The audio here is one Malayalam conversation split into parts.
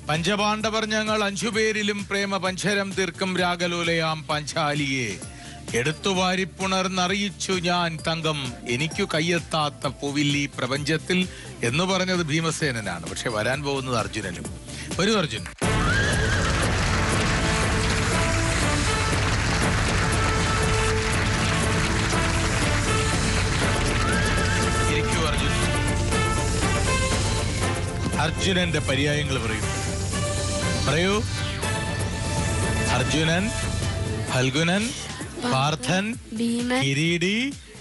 പഞ്ചപാണ്ഡവർ ഞങ്ങൾ അഞ്ചുപേരിലും പ്രേമ പഞ്ചരം തീർക്കും രാഗലോലയാം പഞ്ചാലിയെ എടുത്തുവാരിപ്പുണർന്നറിയിച്ചു ഞാൻ തങ്കം എനിക്കു കയ്യെത്താത്ത പൂവില്ലി പ്രപഞ്ചത്തിൽ എന്ന് പറഞ്ഞത് ഭീമസേനനാണ് പക്ഷെ വരാൻ പോകുന്നത് അർജുനനും ഒരു അർജുൻ ഇരിക്കൂ അർജുൻ അർജുനന്റെ പര്യായങ്ങൾ പറയൂ പറയൂ അർജുനൻ ഫൽഗുനൻ പാർത്ഥൻ ഭീമൻ കിരീടി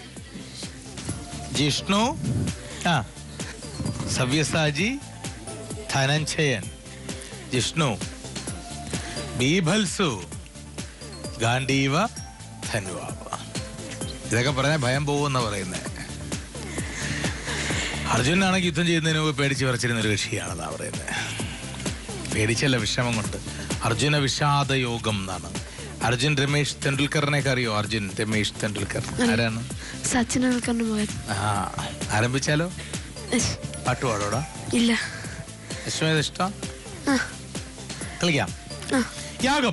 ജിഷ്ണു ആ സവ്യസാജി ധനഞ്ജയൻ ജിഷ്ണു ബീഭത്സു ഗാന്ധീവ ധനുവാവ ഇതൊക്കെ പറഞ്ഞാൽ ഭയം പോകുമെന്നാ പറയുന്നത് അർജുനാണെങ്കിൽ യുദ്ധം ചെയ്യുന്നതിന് മുമ്പ് പേടിച്ച് വിറച്ചിരുന്ന ഒരു കക്ഷിയാണെന്നാ പറയുന്നത് പേടിച്ചല്ല വിഷമം കൊണ്ട് അർജുന വിഷാദ യോഗം എന്നാണ് അർജുൻ രമേശ് തെണ്ടുൽക്കറിനെയൊക്കെ അറിയോ അർജുൻ രമേശ് തെണ്ടുൽക്കർ ആരാണ് സച്ചിൻ ടെണ്ടുൽക്കറിന്റെ മകൻ ആ ആരംഭിച്ചാലോ എസ്. പാട്ട് പാടോടാ ഇല്ല അശ്വമേധ ഇഷ്ടം ആ കളിക്കാം ആ യാഗം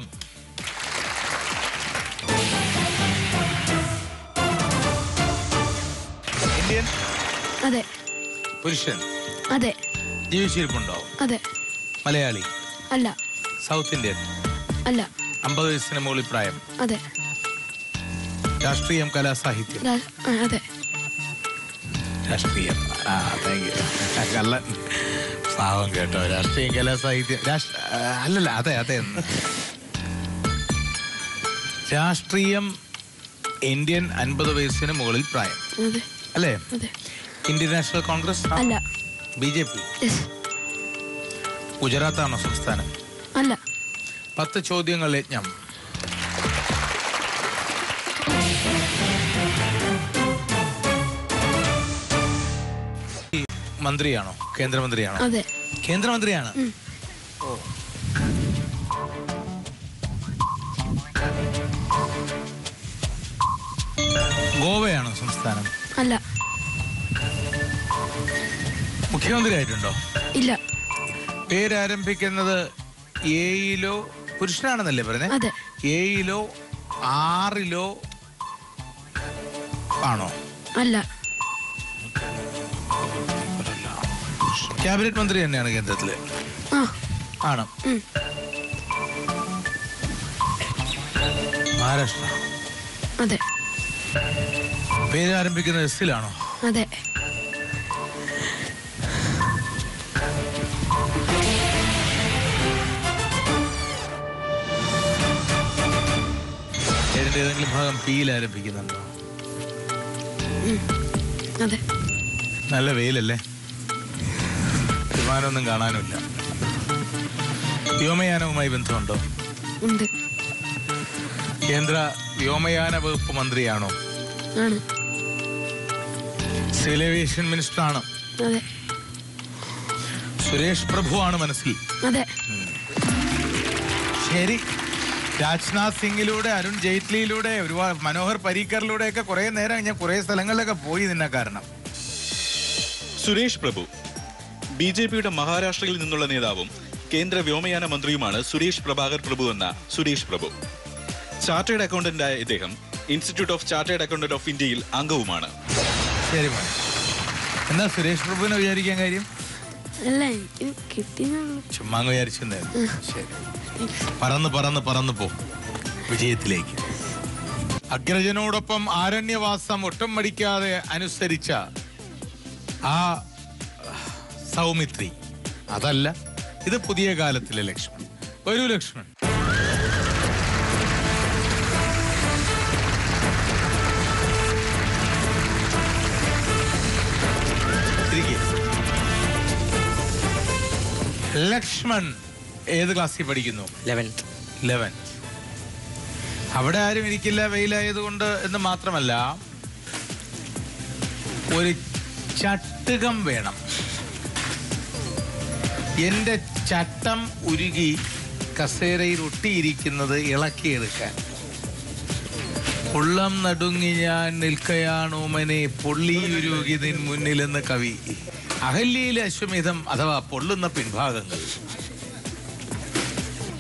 ഇന്ത്യൻ അതെ പുരുഷൻ അതെ ജീവിച്ചിരിപ്പുണ്ടോ അതെ മലയാളി അല്ല സൗത്ത് ഇന്ത്യൻ അല്ല അമ്പത് വയസ്സിന് മുകളിൽ പ്രായം അതെ രാഷ്ട്രീയം കലാസാഹിത്യം രാ- ആ, അതെ രാഷ്ട്രീയം ആ താങ്ക് യു കള്ളൻ പാവം കേട്ടോ രാഷ്ട്രീയം കലാസാഹിത്യം രാഷ്ട്ര ആ, അല്ലല്ല അതെ അതെ രാഷ്ട്രീയം ഇന്ത്യൻ അൻപത് വയസ്സിന് മുകളിൽ പ്രായം അതെ അല്ലേ അതെ ഇന്ത്യൻ നാഷണൽ കോൺഗ്രസ് അല്ല ബി ജെ പി എസ് ഗുജറാത്താണോ സംസ്ഥാനം അല്ല പത്ത് ചോദ്യങ്ങൾ യജ്ഞം ഈ മന്ത്രിയാണോ കേന്ദ്രമന്ത്രിയാണോ അതെ കേന്ദ്രമന്ത്രിയാണ് ഉം. ഓ. ഗോവയാണോ സംസ്ഥാനം അല്ല മുഖ്യമന്ത്രി ആയിട്ടുണ്ടോ ഇല്ല പേരാരംഭിക്കുന്നത് എയിലോ പുരുഷനാണെന്നല്ലേ പറഞ്ഞേ അതെ എയിലോ ആറിലോ ആണോ അല്ല ക്യാബിനറ്റ് മന്ത്രി തന്നെയാണ് കേന്ദ്രത്തില് ആ ആണ് ഉം. മഹാരാഷ്ട്ര അതെ പേര് ആരംഭിക്കുന്നത് എസ്സിലാണോ അതെ പേരിന്റെ ഏതെങ്കിലും ഭാഗം പിയിൽ ആരംഭിക്കുന്നുണ്ടോ അതെ നല്ല വെയിലല്ലേ വിമാനമൊന്നും കാണാനുമില്ല വ്യോമയാനവുമായി ബന്ധമുണ്ടോ ഉണ്ട് കേന്ദ്ര വ്യോമയാന വകുപ്പ് മന്ത്രിയാണോ ആണ് സിവിൽ ഏവിയേഷൻ മിനിസ്റ്റർ ആണ് അതെ സുരേഷ് പ്രഭു ആണ് മനസ്സിൽ അതെ ശരി രാജ്നാഥ് സിംഗിലൂടെ അരുൺ ജെയ്റ്റ്ലിയിലൂടെ ഒരുപാട് മനോഹർ പരീക്കറിലൂടെ ഒക്കെ കുറെ നേരം ഞാൻ കുറെ സ്ഥലങ്ങളിലൊക്കെ പോയി നിന്നെ കാരണം സുരേഷ് പ്രഭു ബി ജെ പിയുടെ മഹാരാഷ്ട്രയിൽ നിന്നുള്ള നേതാവും കേന്ദ്ര വ്യോമയാന മന്ത്രിയുമാണ് സുരേഷ് പ്രഭാകർ പ്രഭു എന്ന സുരേഷ് പ്രഭു ചാർട്ടേഡ് അക്കൗണ്ടന്റായ ഇദ്ദേഹം Institute of Chartered Accountant of ഇന്ത്യയിൽ അംഗവുമാണ് ശരി മോനെ എന്നാ സുരേഷ് പ്രഭുവിനെ വിചാരിക്കാൻ കാര്യം അല്ല എനിക്ക് കിട്ടിയെന്നുള്ളൂ ചുമ്മാ അങ്ങ് വിചാരിച്ചു ശരി പറന്ന് പറന്ന് പറന്ന് പോ വിജയത്തിലേക്ക് അഗ്രജനോടൊപ്പം ആരണ്യവാസം ഒട്ടും മടിക്കാതെ അനുസരിച്ച ആ സൗമിത്രി അതല്ല ഇത് പുതിയ കാലത്തിലെ ലക്ഷ്മൺ ഒരു ലക്ഷ്മൺ ഇരിക്ക്. ലക്ഷ്മൺ ഏത് ക്ലാസ്സിൽ പഠിക്കുന്നു ലെവൻത്ത് ലെവൻ അവിടെ ആരും ഇരിക്കില്ല വെയിലായതുകൊണ്ട് എന്ന് മാത്രമല്ല ഒരു ചട്ടുകം വേണം എന്റെ ചട്ടം ഉരുകി കസേരയിൽ ഒട്ടിയിരിക്കുന്നത് ഇളക്കിയെടുക്കാൻ ഉള്ളം നടുങ്ങി ഞാൻ നിൽക്കയാണോമനെ പൊള്ളിയുരുകി നിൻ മുന്നിലെന്ന് കവി അഹല്യയിലെ അശ്വമേധം അഥവാ പൊള്ളുന്ന പിൻഭാഗങ്ങൾ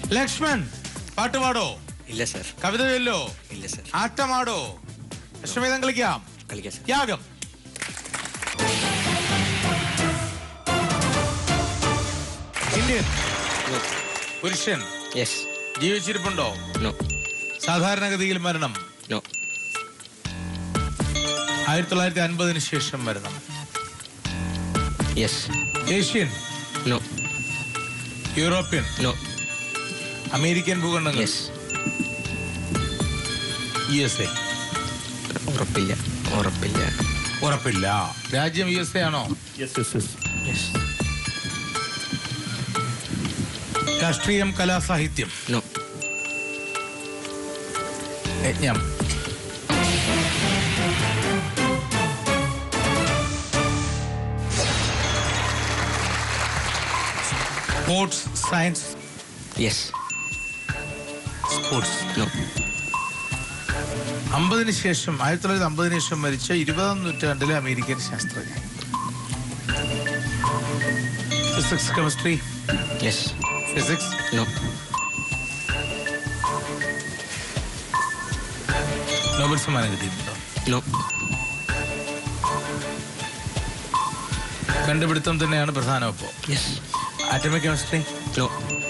ലക്ഷ്മൺ പാട്ട് പാടോ ഇല്ല സർ കവിത ചൊല്ലോ ഇല്ല സർ ആട്ടമാടോ അശ്വമേധം കളിക്കാം കളിക്കാം സർ യാഗം ഇന്ത്യൻ നോ പുരുഷൻ യെസ് ജീവിച്ചിരിപ്പുണ്ടോ നോ സാധാരണഗതിയിൽ മരണം നോ ആയിരത്തി തൊള്ളായിരത്തി അൻപതിന് ശേഷം മരണം yes Asian no European no American ഭൂഖണ്ഡങ്ങൾ യെസ് യു എസ് എ ഉറപ്പില്ല ഉറപ്പില്ല ഉറപ്പില്ല രാജ്യം യു എസ് എ ആണോ യെസ് രാഷ്ട്രീയം കലാസാഹിത്യം നോ യജ്ഞം sports science yes sports no അമ്പതിന് ശേഷം ആയിരത്തി തൊള്ളായിരത്തി അമ്പതിന് ശേഷം മരിച്ച ഇരുപതാം നൂറ്റാണ്ടിലെ അമേരിക്കൻ ശാസ്ത്രജ്ഞൻ physics chemistry yes physics no Nobel സമ്മാനം കിട്ടിയിട്ടുണ്ടോ നോ കണ്ടുപിടുത്തം തന്നെയാണ് പ്രധാനം അപ്പോൾ yes atomic chemistry no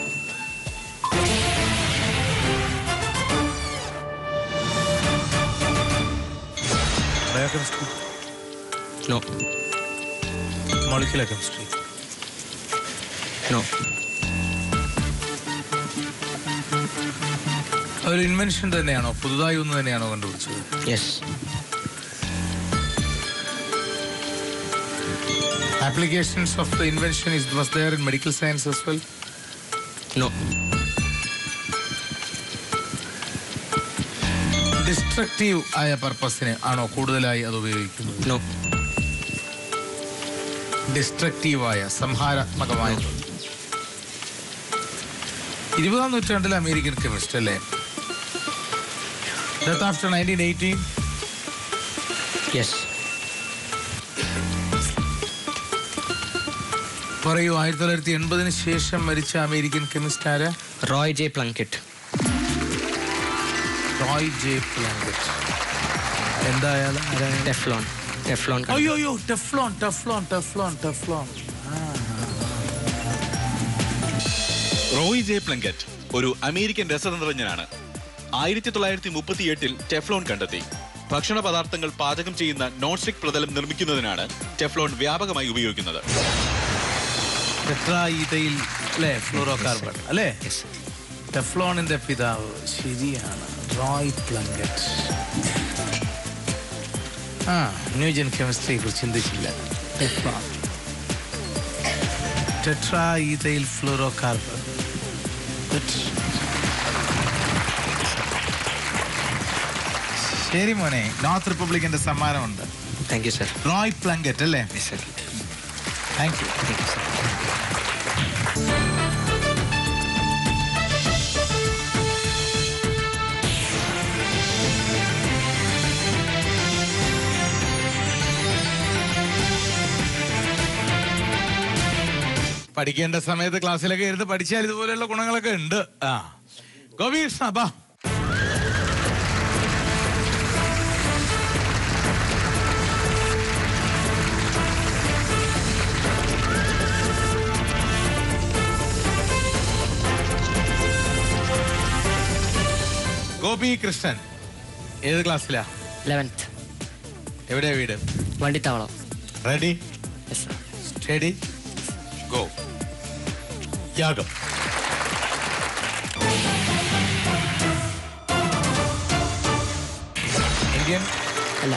biochemistry no molecular chemistry no ഒരു ഇൻവെൻഷൻ തന്നെയാണോ പുതുതായി ഒന്ന് തന്നെയാണോ കണ്ടുപിടിച്ചത് yes applications of the invention is was there in medical science as well no destructive ആയ പർപ്പസിന് ആണോ കൂടുതലായി അത് ഉപയോഗിക്കുന്നത് നോ ഡിസ്ട്രക്റ്റീവായ സംഹാരാത്മകമായ ഇരുപതാം നൂറ്റാണ്ടിലെ അമേരിക്കൻ കെമിസ്റ്റ് അല്ലേ death after nineteen eighteen yes പറയൂ ആയിരത്തി തൊള്ളായിരത്തി എൺപതിന് ശേഷം മരിച്ച അമേരിക്കൻ കെമിസ്റ്റ് ആരാ Roy J Plunkett Roy J Plunkett എന്തായാലും ആരായാലും ടെഫ്ലോൺ ടെഫ്ലോൺ അയ്യോ അയ്യോ Teflon Teflon Teflon Teflon Roy J Plunkett ഒരു അമേരിക്കൻ രസതന്ത്രജ്ഞനാണ് ആയിരത്തി തൊള്ളായിരത്തി മുപ്പത്തി എട്ടിൽ ടെഫ്ലോൺ കണ്ടെത്തി ഭക്ഷണ പദാർത്ഥങ്ങൾ പാചകം ചെയ്യുന്ന നോൺ സ്റ്റിക് പ്രതലം നിർമ്മിക്കുന്നതിനാണ് ടെഫ്ലോൺ വ്യാപകമായി ഉപയോഗിക്കുന്നത് ടെട്രായിതയിൽ അല്ലേ ഫ്ലൂറോ കാർബൺ അല്ലേ യെസ് ടെഫ്ലോണിന്റെ പിതാവ് ശരിയാണ് റോയ് പ്ലങ്കറ്റ് ആ ന്യൂജൻ കെമിസ്ട്രിയെ കുറിച്ച് ചിന്തിച്ചില്ല ടെഫ്ലോൺ ടെട്രായിതയിൽ ഫ്ലൂറോ കാർബൺ ശരി മോനെ നോർത്ത് റിപ്പബ്ലിക്കിന്റെ സമ്മാനമുണ്ട് thank you sir Roy Plunkett അല്ലേ yes sir thank you thank you sir പഠിക്കേണ്ട സമയത്ത് ക്ലാസ്സിലൊക്കെ ഇരുന്ന് പഠിച്ചാൽ ഇതുപോലെയുള്ള ഗുണങ്ങളൊക്കെ ഉണ്ട് ആ ഗോപീകൃഷ്ണ ബാ ഗോപീകൃഷ്ണൻ ഏത് ക്ലാസ്സിലാ ലെവൻത്ത് എവിടെയാ വീട് Vandithavalam ready yes sir steady go യാഗം ഇന്ത്യൻ അല്ല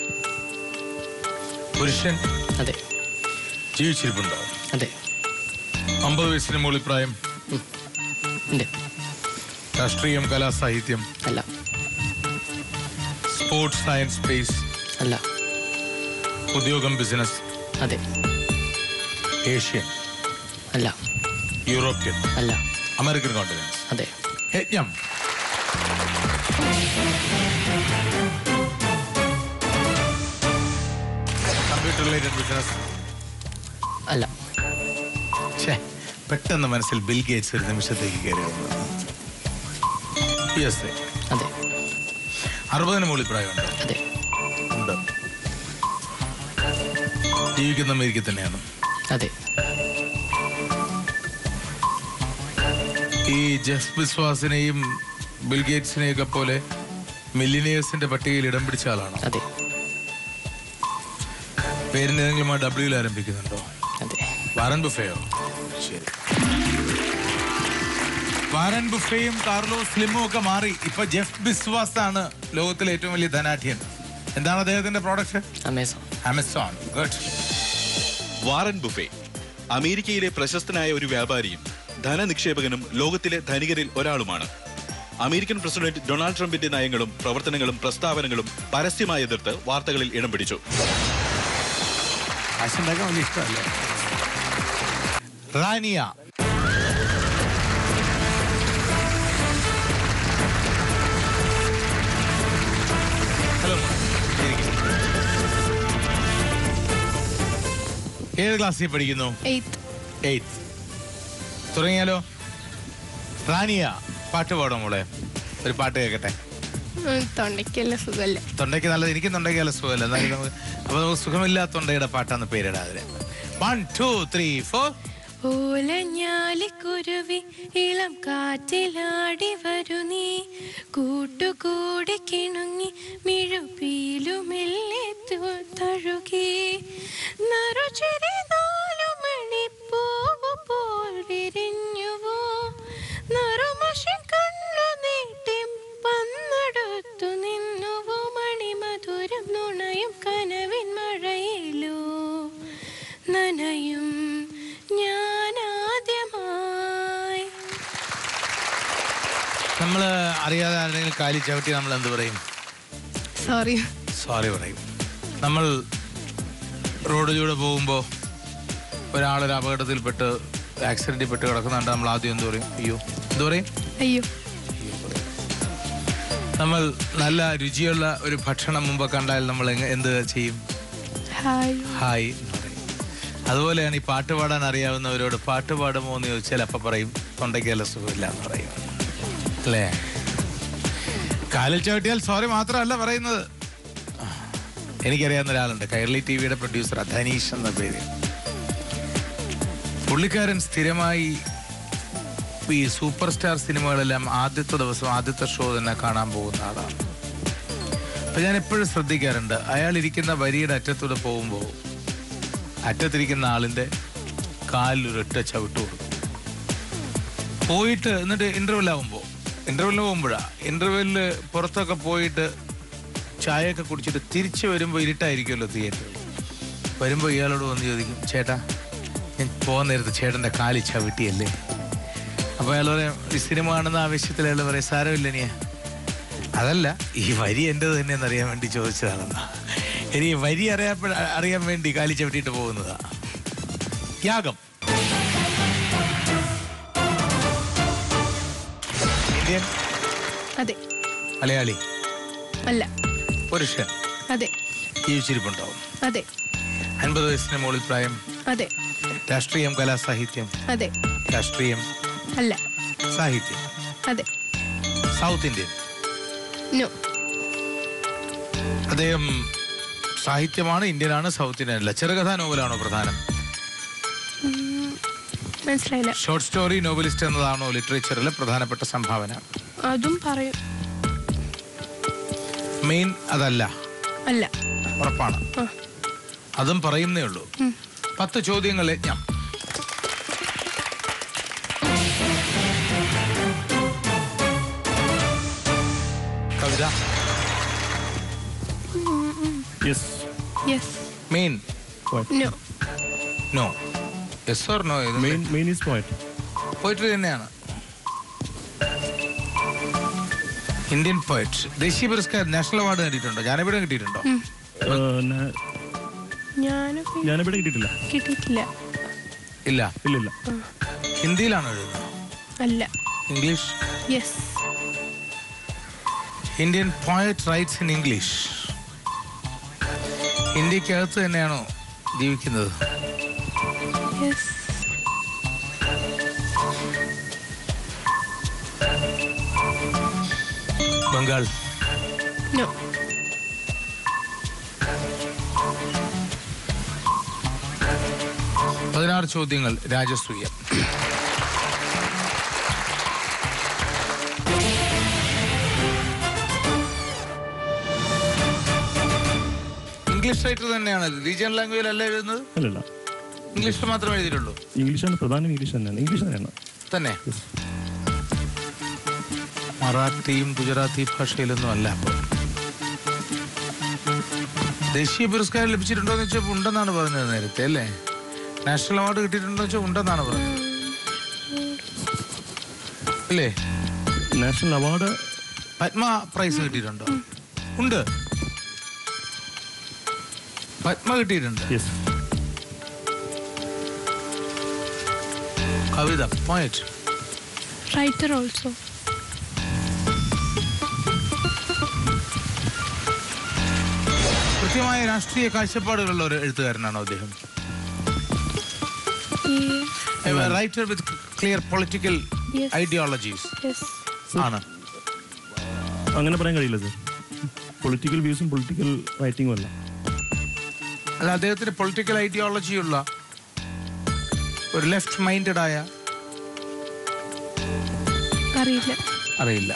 പുരുഷൻ അതെ ജീവിച്ചിരിപ്പുണ്ടോ അതെ അമ്പത് വയസ്സിന് മുകളിൽ പ്രായം ഉണ്ട് രാഷ്ട്രീയം കലാ സാഹിത്യം അല്ല സ്പോർട്സ് സയൻസ് സ്പേസ് അല്ല ഉദ്യോഗം ബിസിനസ് അതെ ഏഷ്യൻ അല്ല യൂറോപ്യൻ അല്ല അമേരിക്കൻ കോണ്ടിനൻസ് അതെ യജ്ഞം കമ്പ്യൂട്ടർ റിലേറ്റഡ് ബിസിനസ് അല്ല ഛേ പെട്ടെന്ന് മനസ്സിൽ ബിൽ ഗേറ്റ്സ് ഒരു നിമിഷത്തേക്ക് കയറി വന്നു യു എസ് എ അതെ അറുപതിന് മുകളിൽ പ്രായമുണ്ടോ അതെ ഉണ്ട് ജീവിക്കുന്ന അമേരിക്ക തന്നെയാണ് അതെ ഈ ജെഫ് ബിസ്വാസിനെയും ബിൽഗേറ്റ്സിനെയും ഒക്കെ പോലെ മില്ലിനിയേഴ്സിന്റെ പട്ടികയിൽ ഇടം പിടിച്ച ആളാണ് അതെ പേരിന് ഏതെങ്കിലും ആ ഡബ്ല്യൂയിൽ ആരംഭിക്കുന്നുണ്ടോ അതെ വാറൻ ബുഫയോ ശരി വാറൻ ബുഫയും കാർലോസ് സ്ലിമും ഒക്കെ മാറി ഇപ്പൊ ജെഫ് ബിസ്വാസ് ആണ് ലോകത്തിലെ ഏറ്റവും വലിയ ധനാഠ്യൻ എന്താണ് അദ്ദേഹത്തിന്റെ product Amazon Amazon good Warren Buffett അമേരിക്കയിലെ പ്രശസ്തനായ ഒരു വ്യാപാരിയും ധനനിക്ഷേപകനും ലോകത്തിലെ ധനികരിൽ ഒരാളുമാണ് അമേരിക്കൻ പ്രസിഡന്റ് ഡൊണാൾഡ് ട്രംപിന്റെ നയങ്ങളും പ്രവർത്തനങ്ങളും പ്രസ്താവനകളും പരസ്യമായി എതിർത്ത് വാർത്തകളിൽ ഇടം പിടിച്ചു കാശുണ്ടാക്കാൻ വലിയ ഇഷ്ടമല്ലേ റാനിയ ഹലോ ഏത് ക്ലാസ്സിൽ പഠിക്കുന്നു എയ്ത്ത് എയ്ത്ത് തുടങ്ങിയാലോ റാനിയ പാട്ട് പാടോ മോളെ ഒരു പാട്ട് കേൾക്കട്ടെ തൊണ്ടയ്ക്കല്ല സുഖമല്ല തൊണ്ടയ്ക്ക് നല്ലത് എനിക്ക് തൊണ്ടയ്ക്ക് നല്ല സുഖമല്ല എന്നാലും നമുക്ക് അപ്പൊ നമുക്ക് സുഖമില്ലാത്ത തൊണ്ടയുടെ പാട്ടാന്ന് പേരിടാതിന് വൺ ടു ത്രീ ഫോർ ഓലഞ്ഞാലിക്കുരുവി ഇളം കാറ്റിലാടി വരു നീ കൂട്ടുകൂടി കിണുങ്ങി മിഴുപ്പീലുമെല്ലെ തു- തഴുകി നറുചിരി നാലു മണിപ്പൂവ് പോൽ വിരിഞ്ഞുവോ നറുമഷി കണ്ണു നീട്ടി പന്നെടുത്തു നിന്നുവോ മണിമധുരം നുണയും കനവിൻ മഴയിലോ നനയും ഞാൻ ആദ്യമായി നമ്മൾ അറിയാതെ ആരെങ്കിലും കാലി ചവിട്ടി നമ്മൾ എന്ത് പറയും സോറി സോറി പറയും നമ്മൾ റോഡിലൂടെ പോകുമ്പോൾ ഒരാളൊരു അപകടത്തിൽപ്പെട്ട് ആക്സിഡന്റിൽ പെട്ട് കിടക്കുന്നുണ്ട് നമ്മൾ ആദ്യം എന്ത് പറയും അയ്യോ എന്ത് പറയും അയ്യോ നമ്മൾ നല്ല രുചിയുള്ള ഒരു ഭക്ഷണം മുമ്പ് കണ്ടാൽ നമ്മൾ എങ്ങ- എന്ത് ചെയ്യും ഹായ് ഹായ് എന്ന് പറയും അതുപോലെയാണ് ഈ പാട്ട് പാടാൻ അറിയാവുന്നവരോട് പാട്ട് പാടുമോ എന്ന് ചോദിച്ചാൽ അപ്പം പറയും തൊണ്ടയ്ക്ക് നല്ല സുഖമില്ല എന്ന് പറയും അല്ലേ കാലിൽ ചവിട്ടിയാൽ സോറി മാത്രമല്ല പറയുന്നത് എനിക്കറിയാവുന്ന ഒരാളുണ്ട് കൈരളി ടി വിയുടെ പ്രൊഡ്യൂസർ ധനീഷ് എന്ന പേര് പുള്ളിക്കാരൻ സ്ഥിരമായി ഈ സൂപ്പർ സ്റ്റാർ സിനിമകളെല്ലാം ആദ്യത്തെ ദിവസം ആദ്യത്തെ ഷോ തന്നെ കാണാൻ പോകുന്ന ആളാണ് അപ്പൊ ഞാൻ എപ്പോഴും ശ്രദ്ധിക്കാറുണ്ട് അയാൾ ഇരിക്കുന്ന വരിയുടെ അറ്റത്തൂടെ പോകുമ്പോൾ അറ്റത്തിരിക്കുന്ന ആളിന്റെ കാലിൽ ഒരൊറ്റ ചവിട്ട് കൊടുക്കും പോയിട്ട് എന്നിട്ട് ഇന്റർവെൽ ആവുമ്പോൾ ഇന്റർവെല്ലിന് പോകുമ്പോഴാ ഇന്റർവെല്ലില് പുറത്തൊക്കെ പോയിട്ട് ചായയൊക്കെ കുടിച്ചിട്ട് തിരിച്ചു വരുമ്പോൾ ഇരുട്ടായിരിക്കുമല്ലോ തിയേറ്ററിൽ വരുമ്പോൾ ഇയാളോട് വന്ന് ചോദിക്കും ചേട്ടാ ഞാൻ പോകാൻ നേരത്ത് ചേട്ടൻ്റെ കാലി ചവിട്ടിയല്ലേ അപ്പോൾ അയാൾ പറയും ഈ സിനിമ കാണുന്ന ആവശ്യത്തിൽ അയാൾ പറയും സാരമില്ല നീ അതല്ല ഈ വരി എൻ്റെത് തന്നെയെന്ന് അറിയാൻ വേണ്ടി ചോദിച്ചതാണെന്നാ ഇനി ഈ വരി അറിയാപ്പ അറിയാൻ വേണ്ടി കാലി ചവിട്ടിയിട്ട് പോകുന്നതാ യാഗം ഇന്ത്യൻ അതെ മലയാളി അല്ല പുരുഷൻ അതെ ജീവിച്ചിരിപ്പുണ്ടാവും അതെ അൻപത് വയസ്സിന് മുകളിൽ പ്രായം അതെ രാഷ്ട്രീയം കലാ സാഹിത്യം അതെ രാഷ്ട്രീയം അല്ല സാഹിത്യം അതെ സൗത്ത് ഇന്ത്യൻ നോ അദ്ദേഹം സാഹിത്യമാണ് ഇന്ത്യനാണ് സൗത്ത് ഇന്ത്യൻ അല്ല ചെറുകഥാ നോവലാണോ പ്രധാനം മനസ്സിലായില്ല ഷോർട്ട് സ്റ്റോറി നോവലിസ്റ്റ് എന്നതാണോ ലിറ്ററേച്ചറിലെ പ്രധാനപ്പെട്ട സംഭാവന അതും പറയും മെയിൻ അതല്ല അല്ല ഉറപ്പാണ് ആ അതും പറയുന്നേ ഉള്ളൂ ഉം. പത്ത് ചോദ്യങ്ങൾ യജ്ഞം കവിത yes yes main no no yes or no main main is point poetry തന്നെയാണ് ഇന്ത്യൻ പോയറ്റ് ദേശീയ പുരസ്കാരം നാഷണൽ അവാർഡ് നേടിയിട്ടുണ്ടോ ഞാനെവിടെ കിട്ടിയിട്ടുണ്ടോ ഞാനും ഞാനിവിടെ കിട്ടിയിട്ടില്ല കിട്ടിയിട്ടില്ല ഇല്ല ഇല്ല ഇല്ല ഹിന്ദിയിലാണോ എഴുതുന്നത് അല്ല English yes Indian poet writes in English ഇന്ത്യക്കകത്ത് തന്നെയാണോ ജീവിക്കുന്നത് യെസ് ബംഗാൾ നോ പതിനാറ് ചോദ്യങ്ങൾ രാജസൂയ ഇംഗ്ലീഷ് റൈറ്റർ തന്നെയാണ് റീജിയണൽ ലാംഗ്വേജ് അല്ല എഴുതുന്നത് അല്ലല്ല ഇംഗ്ലീഷിൽ മാത്രമേ എഴുതിയിട്ടുള്ളൂ ഇംഗ്ലീഷാണ് പ്രധാനം ഇംഗ്ലീഷ് തന്നെയാണ് ഇംഗ്ലീഷ് തന്നെയാണ് തന്നെ മറാഠിയും ഗുജറാത്തി ഭാഷയിലൊന്നും അല്ല അപ്പൊ ദേശീയ പുരസ്കാരം ലഭിച്ചിട്ടുണ്ടോ എന്ന് വെച്ചാൽ ഉണ്ടെന്നാണ് പറഞ്ഞത് നേരത്തെ അല്ലേ നാഷണൽ അവാർഡ് കിട്ടിയിട്ടുണ്ടോ എന്ന് വെച്ചാൽ ഉണ്ടെന്നാണ് പറഞ്ഞത് അല്ലേ നാഷണൽ അവാർഡ് പത്മ പ്രൈസ് കിട്ടിയിട്ടുണ്ടോ ഉണ്ട് പത്മ കിട്ടിയിട്ടുണ്ട് യെസ് കവിത പോയറ്റ് റൈറ്റർ ഓൾസോ കൃത്യമായ രാഷ്ട്രീയ കാഴ്ചപ്പാടുകളുള്ള ഒരു എഴുത്തുകാരനാണോ അദ്ദേഹം writer with clear political Yes. Ideologies yes ആണ് അങ്ങനെ പറയാൻ കഴിയില്ല സർ പൊളിറ്റിക്കൽ വ്യൂസും പൊളിറ്റിക്കൽ റൈറ്റിംഗും അല്ല അല്ല അദ്ദേഹത്തിന് പൊളിറ്റിക്കൽ ഐഡിയോളജി ഉള്ള ഒരു ലെഫ്റ്റ് മൈൻഡഡ് ആയ അറിയില്ല അറിയില്ല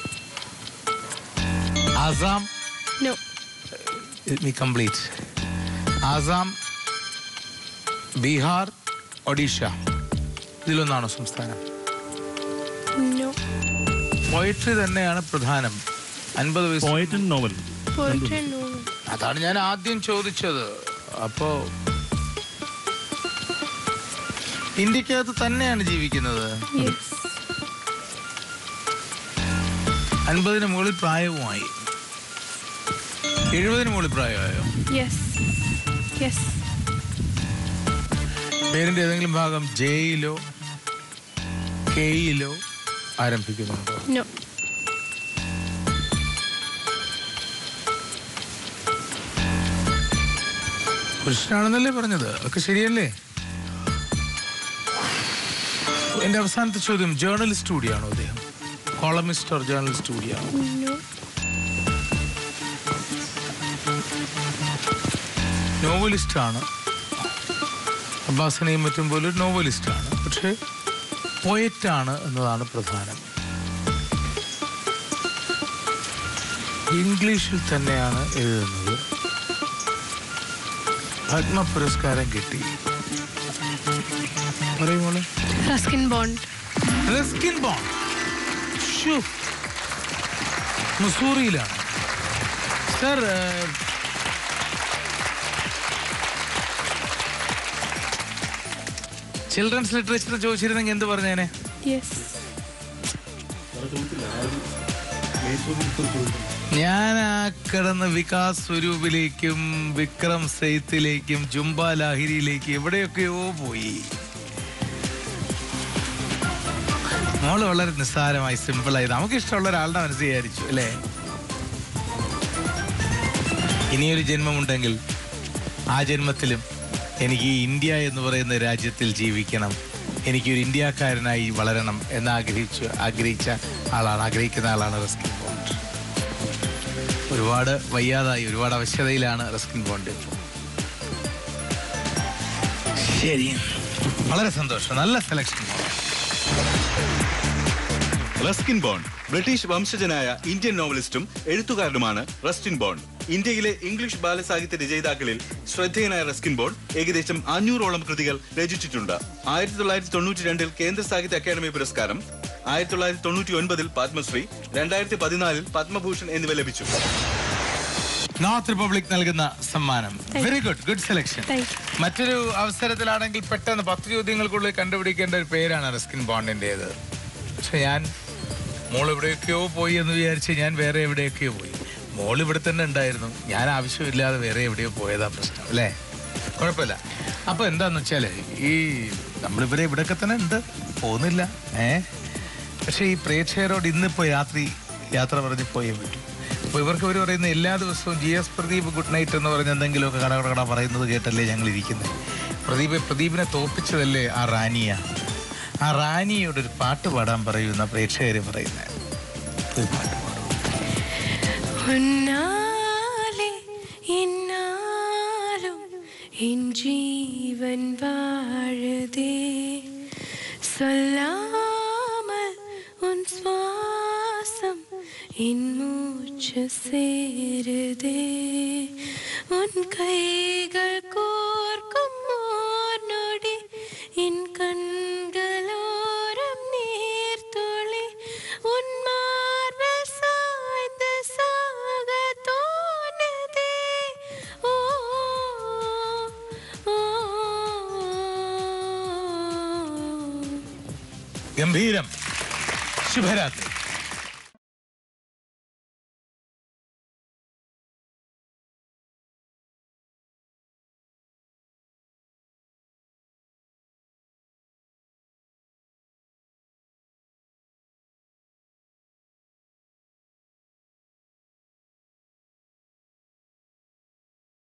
Assam no me complete Assam Bihar Odisha ഇതിലൊന്നാണോ സംസ്ഥാനം നോ പോയിട്രി തന്നെയാണ് പ്രധാനം അൻപത് വയസ്സ് poet and novel poetry no അതാണ് ഞാൻ ആദ്യം ചോദിച്ചത് അപ്പോ ഇന്ത്യക്കകത്ത് തന്നെയാണ് ജീവിക്കുന്നത് യെസ് അൻപതിന് മുകളിൽ പ്രായവുമായി എഴുപതിന് മുകളിൽ പ്രായമായോ യെസ് യെസ് പേരിന്റെ ഏതെങ്കിലും ഭാഗം ജെയിലോ കെയിലോ ആരംഭിക്കുന്നുണ്ടോ നോ പുരുഷനാണെന്നല്ലേ പറഞ്ഞത് ഒക്കെ ശരിയല്ലേ എന്റെ അവസാനത്തെ ചോദ്യം ജേർണലിസ്റ്റ് കൂടിയാണോ അദ്ദേഹം കോളമിസ്റ്റ് ഓർ ജേർണലിസ്റ്റ് കൂടിയാണോ നോ നോവലിസ്റ്റ് ആണ് അബ്ബാസിനെയും മറ്റും പോലെ ഒരു നോവലിസ്റ്റ് ആണ് പക്ഷേ പോയറ്റ് ആണ് എന്നതാണ് പ്രധാനം ഇംഗ്ലീഷിൽ തന്നെയാണ് എഴുതുന്നത് പത്മ പുരസ്കാരം കിട്ടി പറയൂ മോളെ റസ്കിൻ ബോണ്ട് റസ്കിൻ ബോണ്ട് ശ്ശോ. മുസൂറിയിലാണ് സർ ചിൽഡ്രൻസ് ലിറ്ററേച്ചർ ചോദിച്ചിരുന്നെങ്കിൽ എന്ത് പറഞ്ഞേനെ യെസ് ഞാൻ ആ കിടന്ന് വികാസ് സ്വരൂപിലേക്കും വിക്രം സെയ്ത്തിലേക്കും ജുംബ ലാഹിരിയിലേക്കും എവിടെയൊക്കെയോ പോയി മോള് വളരെ നിസ്സാരമായി സിമ്പിളായി നമുക്ക് ഇഷ്ടമുള്ള ഒരാളുടെ മനസ്സ് വിചാരിച്ചു അല്ലേ ഇനിയൊരു ജന്മമുണ്ടെങ്കിൽ ആ ജന്മത്തിലും എനിക്ക് ഈ ഇന്ത്യ എന്ന് പറയുന്ന രാജ്യത്തിൽ ജീവിക്കണം എനിക്കൊരു ഇന്ത്യക്കാരനായി വളരണം എന്ന് ആഗ്രഹിച്ചു ആഗ്രഹിച്ച ആളാണ് ആഗ്രഹിക്കുന്ന ആളാണ് റസ്കിൻ ബോണ്ട് ഒരുപാട് വയ്യാതായി ഒരുപാട് അവശതയിലാണ് റസ്കിൻ ബോണ്ട് ഇപ്പോൾ ശരി വളരെ സന്തോഷം നല്ല സെലക്ഷൻ റസ്കിൻ ബോണ്ട് ബ്രിട്ടീഷ് വംശജനായ ഇന്ത്യൻ നോവലിസ്റ്റും എഴുത്തുകാരനുമാണ് റസ്റ്റിൻ ബോണ്ട് ഇന്ത്യയിലെ ഇംഗ്ലീഷ് ബാലസാഹിത്യ രചയിതാക്കളിൽ ശ്രദ്ധേയനായ റസ്കിൻ ബോണ്ട് ഏകദേശം അഞ്ഞൂറോളം കൃതികൾ രചിച്ചിട്ടുണ്ട് ആയിരത്തി തൊള്ളായിരത്തി തൊണ്ണൂറ്റി രണ്ടിൽ കേന്ദ്ര സാഹിത്യ അക്കാദമി പുരസ്കാരം ആയിരത്തി തൊള്ളായിരത്തി തൊണ്ണൂറ്റി ഒൻപതിൽ പത്മശ്രീ രണ്ടായിരത്തി പതിനാലിൽ പത്മഭൂഷൺ എന്നിവ ലഭിച്ചു നോർത്ത് റിപ്പബ്ലിക് നൽകുന്ന സമ്മാനം very good good selection thank മറ്റൊരു അവസരത്തിലാണെങ്കിൽ പെട്ടെന്ന് പത്ത് ചോദ്യങ്ങൾക്കുള്ളിൽ കണ്ടുപിടിക്കേണ്ട ഒരു പേരാണ് റസ്കിൻ ബോണ്ടിൻ്റെത് പക്ഷെ ഞാൻ മോൾ എവിടെയൊക്കെയോ പോയി എന്ന് വിചാരിച്ച് ഞാൻ വേറെ എവിടെയൊക്കെയോ പോയി മോൾ ഇവിടെ തന്നെ ഉണ്ടായിരുന്നു ഞാൻ ആവശ്യമില്ലാതെ വേറെ എവിടെയോ പോയതാ പ്രശ്നം അല്ലേ കുഴപ്പമില്ല അപ്പൊ എന്താന്ന് വെച്ചാല് ഈ നമ്മളിവരെ ഇവിടെയൊക്കെ തന്നെ ഉണ്ട് പോകുന്നില്ല ഏ പക്ഷെ ഈ പ്രേക്ഷകരോട് ഇന്നിപ്പോ രാത്രി യാത്ര പറഞ്ഞ് പോയേ പറ്റൂ അപ്പൊ ഇവർക്ക് ഇവർ പറയുന്ന എല്ലാ ദിവസവും G S Pradeep good night എന്ന് പറഞ്ഞ് എന്തെങ്കിലുമൊക്കെ കട കട കട പറയുന്നത് കേട്ടല്ലേ ഞങ്ങൾ ഇരിക്കുന്നത് പ്രദീപ് പ്രദീപിനെ തോപ്പിച്ചതല്ലേ ആ റാനിയ ആ റാനിയോട് ഒരു പാട്ട് പാടാൻ പറയുന്ന പ്രേക്ഷകർ പറയുന്നത് ഒരു പാട്ട് പാടും உன்னாலே இந்நாளும் என் ஜீவன் வாழுதே சொல்லாமல் உன் சுவாசம் என் மூச்சு சேருதே உன் கைகள் கோர்க்கும் ஓர் நொடி என் கண்களோரம் நீர்த்துளி உன் மார்பில் சாய்ந்து சாக தோணுதே ஓ ஓ, ஓ ഗംഭീരം ശുഭരാത്രി